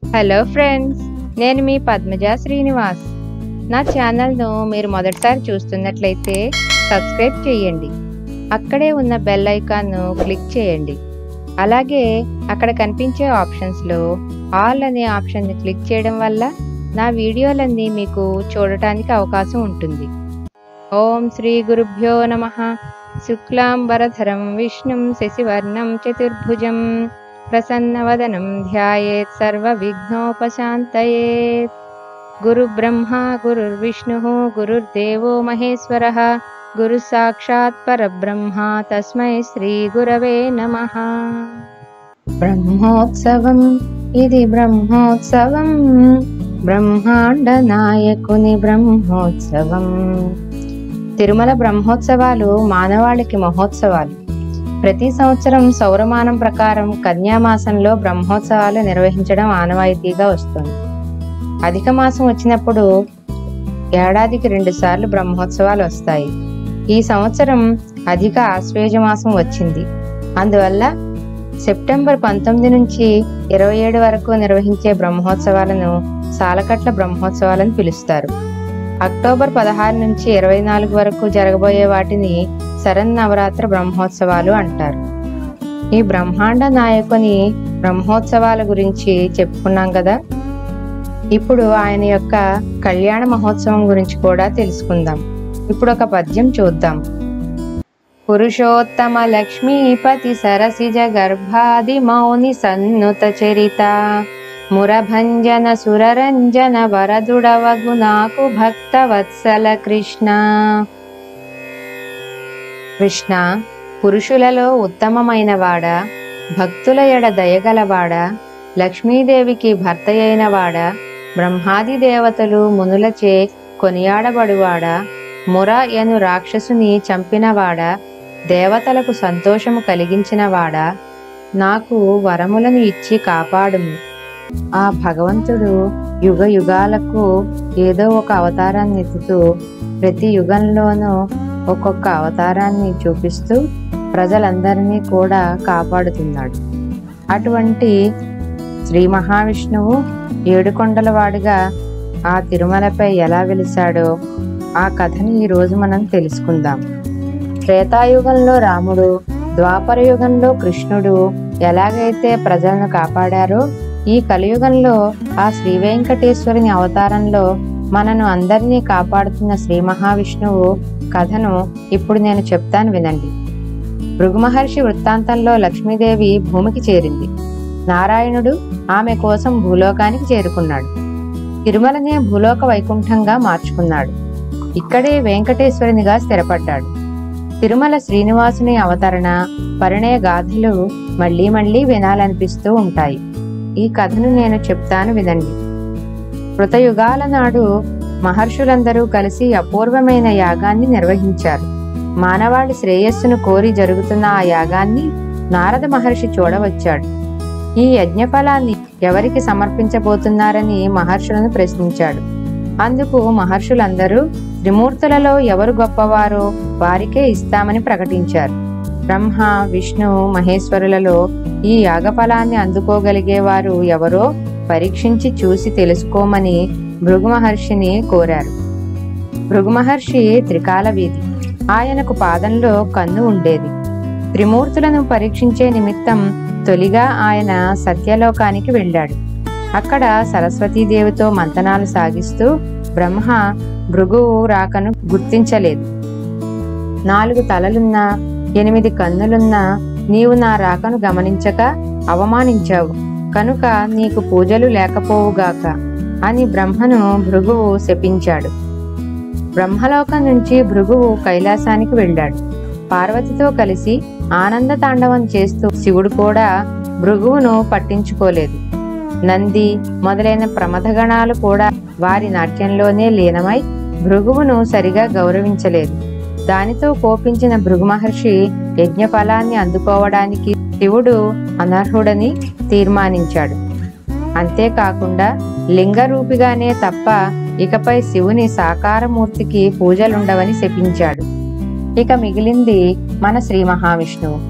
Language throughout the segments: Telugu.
హలో ఫ్రెండ్స్ నేను మీ పద్మజ శ్రీనివాస్ నా ఛానల్ను మీరు మొదటిసారి చూస్తున్నట్లయితే సబ్స్క్రైబ్ చేయండి అక్కడే ఉన్న బెల్ ఐకాన్ను క్లిక్ చేయండి అలాగే అక్కడ కనిపించే ఆప్షన్స్లో ఆల్ అనే ఆప్షన్ని క్లిక్ చేయడం వల్ల నా వీడియోలన్నీ మీకు చూడటానికి అవకాశం ఉంటుంది ఓం శ్రీ గురుభ్యో నమ శుక్లాంబరధరం విష్ణుం శశివర్ణం చతుర్భుజం ప్రసన్నవదనం ధ్యాయేత్ సర్వవిఘ్నోపశాంతయేత్ గురుబ్రహ్మా గురుర్విష్ణుః గురుర్దేవో మహేశ్వరः గురు సాక్షాత్ పరబ్రహ్మ తస్మై శ్రీ గురవే నమః బ్రహ్మోత్సవం ఇది బ్రహ్మోత్సవం బ్రహ్మాండ నాయకుని బ్రహ్మోత్సవం తిరుమల బ్రహ్మోత్సవాలు మానవాళికి మహోత్సవాలు ప్రతి సంవత్సరం సౌరమానం ప్రకారం కన్యామాసంలో బ్రహ్మోత్సవాలు నిర్వహించడం ఆనవాయితీగా వస్తుంది అధిక మాసం వచ్చినప్పుడు ఏడాదికి రెండు సార్లు బ్రహ్మోత్సవాలు వస్తాయి ఈ సంవత్సరం అధిక ఆశ్వేజ మాసం వచ్చింది అందువల్ల సెప్టెంబర్ పంతొమ్మిది నుంచి ఇరవై ఏడు వరకు నిర్వహించే బ్రహ్మోత్సవాలను సాలకట్ల బ్రహ్మోత్సవాలను పిలుస్తారు అక్టోబర్ పదహారు నుంచి ఇరవై నాలుగు వరకు జరగబోయే వాటిని శరన్నవరాత్ర బ్రహ్మోత్సవాలు అంటారు ఈ బ్రహ్మాండ నాయకుని బ్రహ్మోత్సవాల గురించి చెప్పుకున్నాం కదా ఇప్పుడు ఆయన యొక్క కళ్యాణ మహోత్సవం గురించి కూడా తెలుసుకుందాం ఇప్పుడు ఒక పద్యం చూద్దాం పురుషోత్తమ లక్ష్మీపతి సరసిజ గర్భాది మౌని సన్నుత చరిత మురభంజన సురరంజన వరదుడవగు నాకు భక్త వత్సల కృష్ణ కృష్ణ పురుషులలో ఉత్తమమైన వాడ భక్తుల ఎడ దయగలవాడ లక్ష్మీదేవికి భర్త అయిన వాడ బ్రహ్మాది దేవతలు మునులచే కొనియాడబడువాడ ముర ఎను రాక్షసుని చంపినవాడ దేవతలకు సంతోషము కలిగించినవాడ నాకు వరములను ఇచ్చి కాపాడుము ఆ భగవంతుడు యుగ యుగాలకు ఏదో ఒక అవతారాన్ని ఎత్తుతూ ప్రతి యుగంలోనూ ఒక్కొక్క అవతారాన్ని చూపిస్తూ ప్రజలందరినీ కూడా కాపాడుతున్నాడు అటువంటి శ్రీ మహావిష్ణువు ఏడుకొండల వాడిగా ఆ తిరుమలపై ఎలా వెలిశాడో ఆ కథని ఈ రోజు మనం తెలుసుకుందాం త్రేతాయుగంలో రాముడు ద్వాపర యుగంలో కృష్ణుడు ఎలాగైతే ప్రజలను కాపాడారో ఈ కలియుగంలో ఆ శ్రీ వెంకటేశ్వరుని అవతారంలో మనను అందరినీ కాపాడుతున్న శ్రీ మహావిష్ణువు కథను ఇప్పుడు నేను చెప్తాను వినండి భృగు మహర్షి వృత్తాంతంలో లక్ష్మీదేవి భూమికి చేరింది నారాయణుడు ఆమె కోసం భూలోకానికి చేరుకున్నాడు తిరుమలనే భూలోక వైకుంఠంగా మార్చుకున్నాడు ఇక్కడే వెంకటేశ్వరునిగా స్థిరపడ్డాడు తిరుమల శ్రీనివాసుని అవతరణ పరిణయ గాథలు మళ్ళీ మళ్ళీ వినాలనిపిస్తూ ఉంటాయి ఈ కథను నేను చెప్తాను వినండి కృతయుగాల నాడు మహర్షులందరూ కలిసి అపూర్వమైన యాగాన్ని నిర్వహించారు మానవాళి శ్రేయస్సును కోరి జరుగుతున్న ఆ యాగాన్ని నారద మహర్షి చూడవచ్చాడు ఈ యజ్ఞఫలాన్ని ఎవరికి సమర్పించబోతున్నారని మహర్షులను ప్రశ్నించాడు అందుకు మహర్షులందరూ త్రిమూర్తులలో ఎవరు గొప్పవారో వారికే ఇస్తామని ప్రకటించారు బ్రహ్మ విష్ణు మహేశ్వరులలో ఈ యాగఫలాన్ని అందుకోగలిగేవారు ఎవరో పరీక్షించి చూసి తెలుసుకోమని భృగు మహర్షిని కోరారు భృగు మహర్షి త్రికాల వీధి ఆయనకు పాదంలో కన్ను ఉండేది త్రిమూర్తులను పరీక్షించే నిమిత్తం తొలిగా ఆయన సత్యలోకానికి వెళ్ళాడు అక్కడ సరస్వతీదేవితో మంతనాలు సాగిస్తూ బ్రహ్మ భృగువు రాకను గుర్తించలేదు నాలుగు తలలున్నా ఎనిమిది కన్నులున్నా నీవు నా రాకను గమనించక అవమానించావు కనుక నీకు పూజలు లేకపోవుగాక అని బ్రహ్మను భృగువు శపించాడు బ్రహ్మలోకం నుంచి భృగువు కైలాసానికి వెళ్ళాడు పార్వతితో కలిసి ఆనంద తాండవం చేస్తూ శివుడు కూడా భృగువును పట్టించుకోలేదు నంది మొదలైన ప్రమథగణాలు కూడా వారి నాట్యంలోనే లీనమై భృగువును సరిగా గౌరవించలేదు దానితో కోపించిన భృగు మహర్షి యజ్ఞఫలాన్ని అందుకోవడానికి శివుడు అనర్హుడని తీర్మానించాడు అంతేకాకుండా లింగరూపిగానే తప్ప ఇకపై శివుని సాకారమూర్తికి పూజలుండవని శపించాడు ఇక మిగిలింది మన శ్రీ మహావిష్ణువు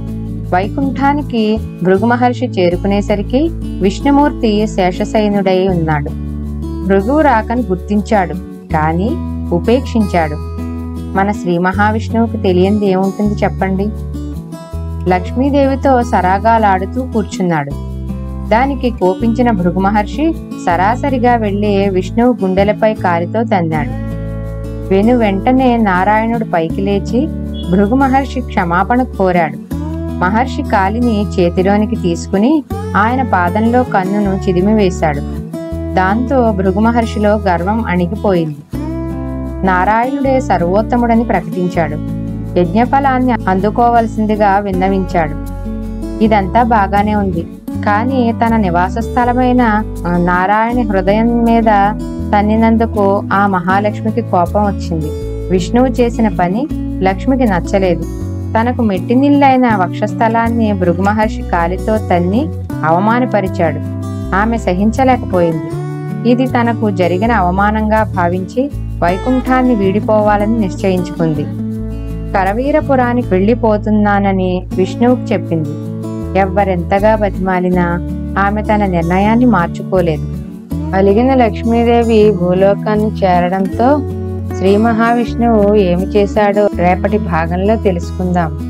వైకుంఠానికి భృగు మహర్షి చేరుకునేసరికి విష్ణుమూర్తి శేషశయనుడై ఉన్నాడు భృగువు రాకని గుర్తించాడు కాని ఉపేక్షించాడు మన శ్రీ మహావిష్ణువుకి తెలియంది ఏముంటుంది చెప్పండి లక్ష్మీదేవితో సరాగాలాడుతూ కూర్చున్నాడు దానికి కోపించిన భృగు మహర్షి సరాసరిగా వెళ్లి విష్ణువు గుండెలపై కాలితో తన్నాడు వెను వెంటనే నారాయణుడు పైకి లేచి భృగు మహర్షి క్షమాపణ కోరాడు మహర్షి కాలిని చేతిలోనికి తీసుకుని ఆయన పాదంలో కన్నును చిదిమివేశాడు దాంతో భృగు మహర్షిలో గర్వం అణిగిపోయింది నారాయణుడే సర్వోత్తముడని ప్రకటించాడు యజ్ఞఫలాన్ని అందుకోవలసిందిగా విన్నవించాడు ఇదంతా బాగానే ఉంది కానీ తన నివాస స్థలమైన ఆ, నారాయణ హృదయం మీద తన్నినందుకు ఆ మహాలక్ష్మికి కోపం వచ్చింది విష్ణువు చేసిన పని లక్ష్మికి నచ్చలేదు తనకు మెట్టినిల్లైన వక్షస్థలాన్ని భృగు మహర్షి కాలితో తన్ని అవమానపరిచాడు ఆమె సహించలేకపోయింది ఇది తనకు జరిగిన అవమానంగా భావించి వైకుంఠాన్ని వీడిపోవాలని నిశ్చయించుకుంది కరవీరపురానికి వెళ్ళిపోతున్నానని విష్ణువుకు చెప్పింది ఎవ్వరెంతగా బతిమాలినా ఆమె తన నిర్ణయాన్ని మార్చుకోలేదు అలిగిన లక్ష్మీదేవి భూలోకాన్ని చేరడంతో శ్రీ మహావిష్ణువు ఏమి చేశాడో రేపటి భాగంలో తెలుసుకుందాం